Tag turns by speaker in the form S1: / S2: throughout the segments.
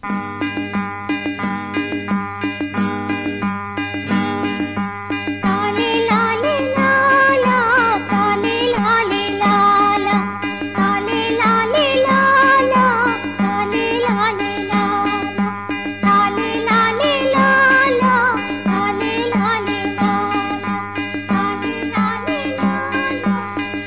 S1: லாலே லாலே லாலா லாலே லாலே லாலா லாலே லாலே லாலா லாலே லாலே லாலா லாலே லாலே லாலா லாலே லாலே லாலா லாலே லாலே லாலா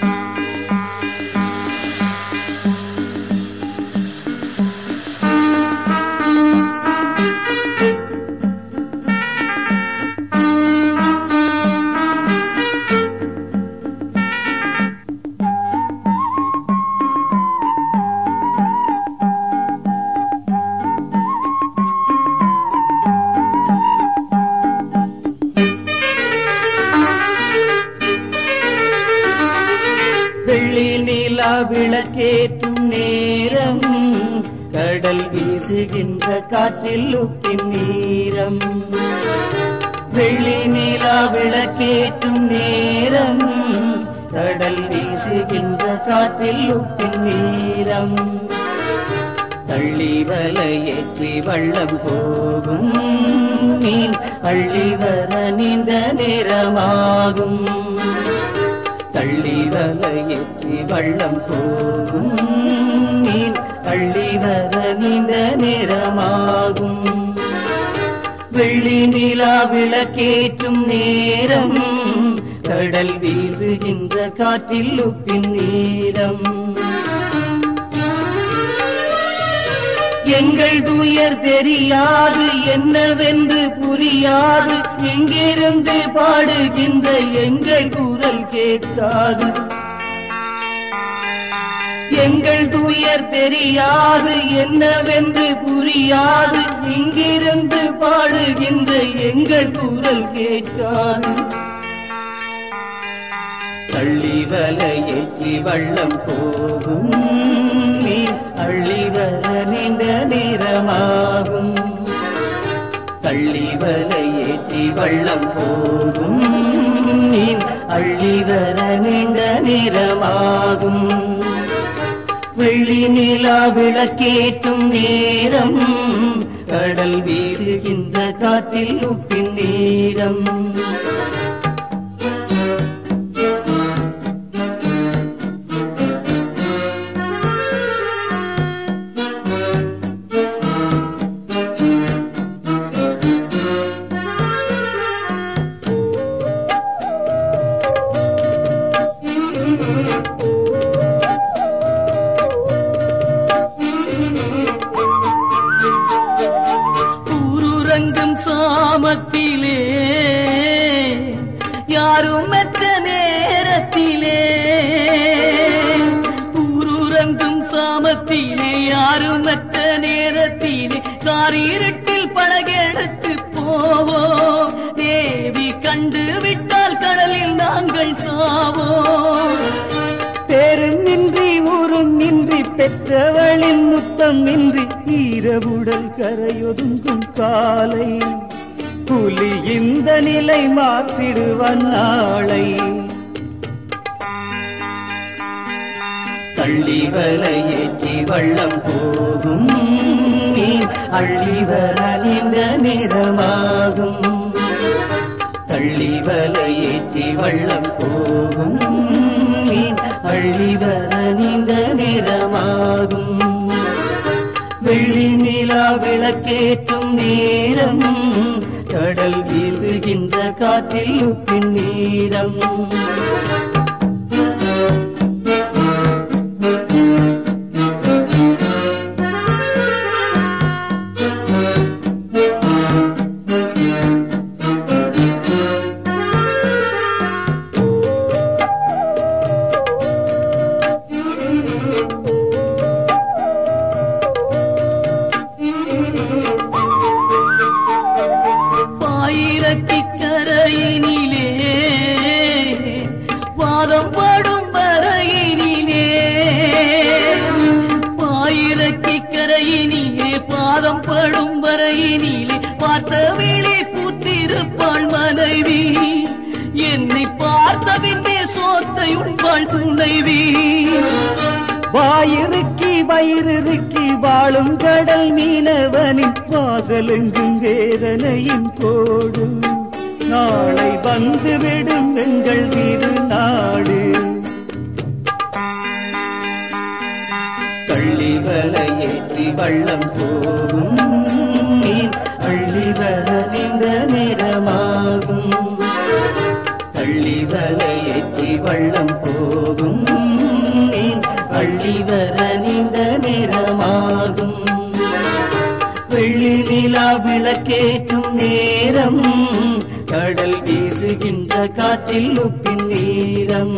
S2: வெள்ளி நிலா விளக்கேற்றும் நேரம் கடல் வீசுகின்ற காற்றில் உப்பின் நீரம் வெள்ளி நிலா விளக்கேற்றும் நேரம் கடல் வீசுகின்ற காற்றில் உப்பின் நீரம் தள்ளி வலையேற்றி வள்ளம் போகும் மீன் அள்ளி வர நீண்ட நேரமாகும் தள்ளி வலையேற்றி வள்ளம் போகும் மீன் அள்ளி வர நீண்ட நேரமாகும் வெள்ளி நிலா விளக்கேற்றும் நேரம் கடல் வீசுகின்ற காற்றில் உப்பின் நீரம் எங்கள் துயர் தெரியாது என்னவென்று புரியாது எங்கிருந்து பாடுகின்ற எங்கள் குரல் கேட்காது எங்கள் துயர் தெரியாது என்னவென்று புரியாது இங்கிருந்து பாடுகின்ற எங்கள் குரல் கேட்காது தள்ளி வலையேற்றி வள்ளம் போகும் மீன் அள்ளி வர நீண்ட நேரமாகும் தள்ளி வலையேற்றி வள்ளம் போகும் மீன் அள்ளி வர நீண்ட நேரமாகும் வெள்ளி நிலா விளக்கேற்றும் நேரம் கடல் வீசுகின்ற காற்றில் உப்பின் நேரம் ஊருறங்கும் சாமத்திலே யாரும் மற்ற நேரத்திலே ஊருறங்கும் சாமத்திலே யாரும் மற்ற நேரத்திலே காரிருட்டில் படகெடுத்து போவோம் தேவி கண்டு விட்டால் கடலில் நாங்கள் சாவோம் பேரும் இன்றி ஊரும் இன்றி பெற்றவளின் முத்தம் இன்றி ஈரவுடல் கரையொதுங்கும் காலை புலி இந்த நிலை மாற்றிடுவன் நாளை தள்ளி வலையேற்றி வள்ளம் போகும் மீன் அள்ளி வர நீண்ட நிறமாகும் தள்ளி வலையேற்றி வள்ளம் போகும் மீன் அள்ளி வர நீண்ட நிறமாகும் வெள்ளி நிலா விளக்கேற்றும் நேரம் கடல் வீசுகின்ற காற்றில் உப்பின் நீரம் பாயிரத்தி கரையினிலே வாதம் படும் வரையினிலே பாயிரத்தி கரையினிலே பாதம் படும் வரையினிலே பார்த்த வேளை பூத்திருப்பாள் மனைவி என்னை பார்த்த பின்னே சோத்தை உண்பாள் துணைவி
S3: வாயிறுக்கி வயிறிறுக்கி வாழும் கடல் மீனவனின் வாசலெங்கும் வேதனையின் கோடு நாளை வந்து விடும் எங்கள் திருநாடு கள்ளி வலையேற்றி வள்ளம் போகும் நீர் அள்ளி வர நின்ற நேரமாகும் கள்ளி வலையேற்றி வள்ளம் போகும் நீர் அள்ளி வர நின்ற நேரமாகும் வெள்ளி நிலா விளக்கேற்றும் நேரம் கடல் வீசுகின்ற காற்றில் உப்பின் நீரம்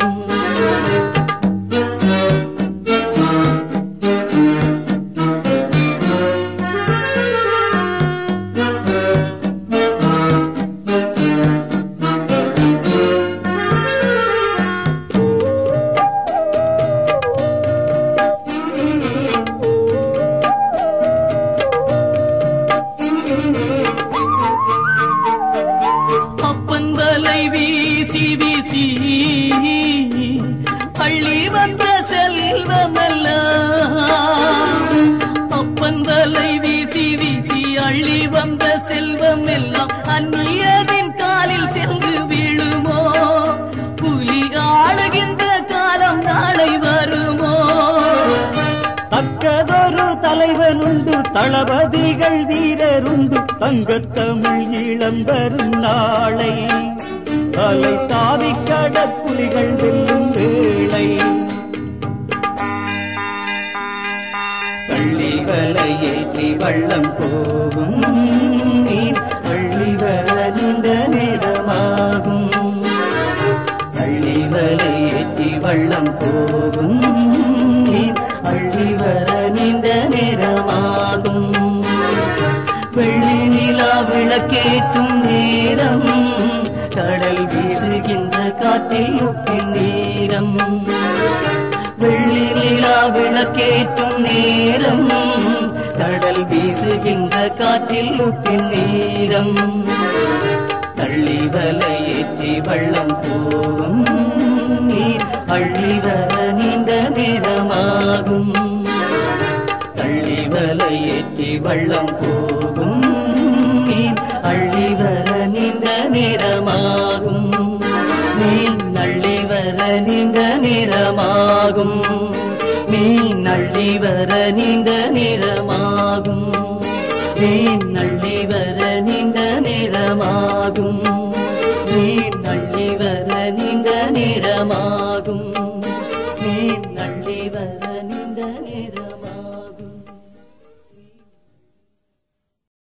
S2: அப்பன் வலை வீசி வீசி அள்ளி வந்த செல்வமல்ல அப்பன் வலை வீசி வீசி அள்ளி வந்த செல்வம் எல்லாம் அந்நியரின் காலில் சென்று விழுமோ புலி ஆளுகின்ற காலம் நாளை வருமோ
S3: தக்கதொரு தலைவனுண்டு தளபதிகள் வீரருண்டு தங்கத்தமிழ் ஈழம் வரும் நாளை தலை தாவி கடற்புலிகள் வெல்லும் வேளை கள்ளி வலையேற்றி வள்ளம் போகும் நீர் அள்ளி வர நீண்ட நேரமாகும் அள்ளி வலையேற்றி வள்ளம் போகும் நீர் அள்ளி வர நீண்ட நேரமாகும் வெள்ளி நிலா விளக்கேற்றும் நேரம் கடல் வீசுகின்ற காற்றில் உப்பின் நேரம் வெள்ளி நிலா விளக்கேற்றும் நேரம் கடல் வீசுகின்ற காற்றில் உப்பின் நேரம் தள்ளி வலையேற்றி வள்ளம் போகும் நீர் அள்ளி வர நீண்ட நேரமாகும் தள்ளி வலையேற்றி வள்ளம் போகும் நீர் அள்ளி வர நீண்ட நேரமாகும் நீர் நள்ளி வர நீண்ட நேரமாகும் நீ நள்ளி வர நீண்ட நேரமாகும் நீ நள்ளி